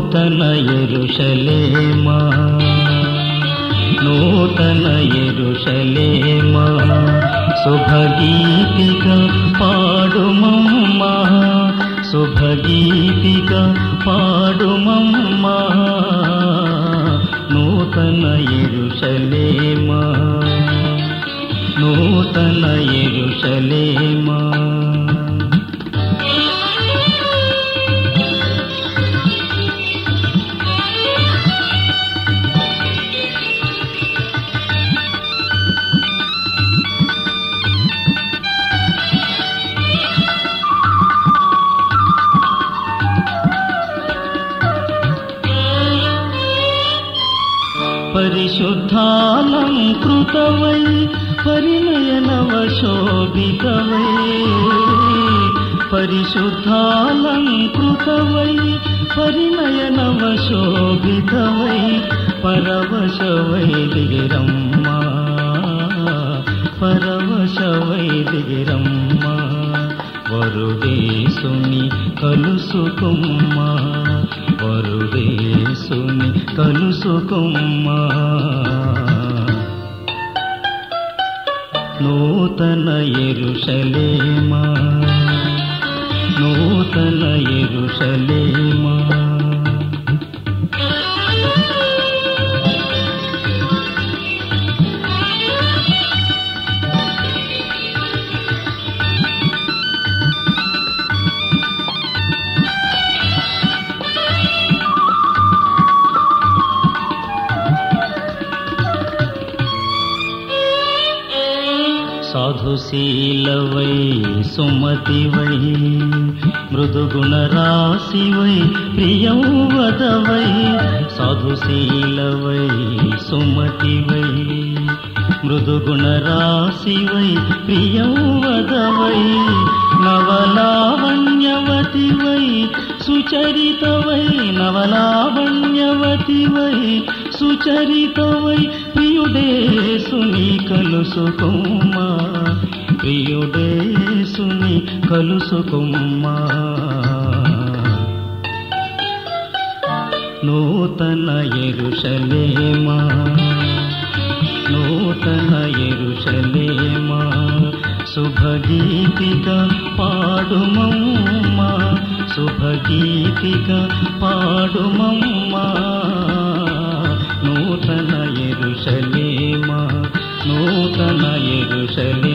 నూతన ఎరుషలేమా నూతన ఎరుషలేమా శుభగీతిక పాడుమమ్మా శుభగీతిక పాడుమమ్మా నూతన ఎరుషలేమా నూతన ఎరుషలేమా పరిశుద్ధాలంకృతవై పరిణయనవశోభితవై పరిశుద్ధాలంకృతవై పరిణయనవశోభితవై పరవశవై దిగిరమ్మా పరవశవై దిగిరమ్మా వరుడేసుని కలుసుకుమ్మా వరుడేసుని కలుసుకుమ్మా నూతన ఎరుషలేమా నూతన ఎరుషలేమా సాధుశీలవై సుమతివై మృదుగుణరాశివై ప్రియవదవై సాధుశీలవై సుమతివై మృదుగుణరాశివై ప్రియవదవై నవలావణ్యవతివై సుచరితవై నవలావణ్యవతివై సుచరితవై ప్రియుడేసుని కలుసుకుమ్మా ప్రియుడేసుని కలుసుకుమ్మా నూతన ఎరుషలేమా నూతన ఎరుషలేమా శుభగీతిక పాడుమమ్మా శుభగీతిక పాడుమమ్మా నూతన ఎరుషలేమా నూతన ఎరుషలేమా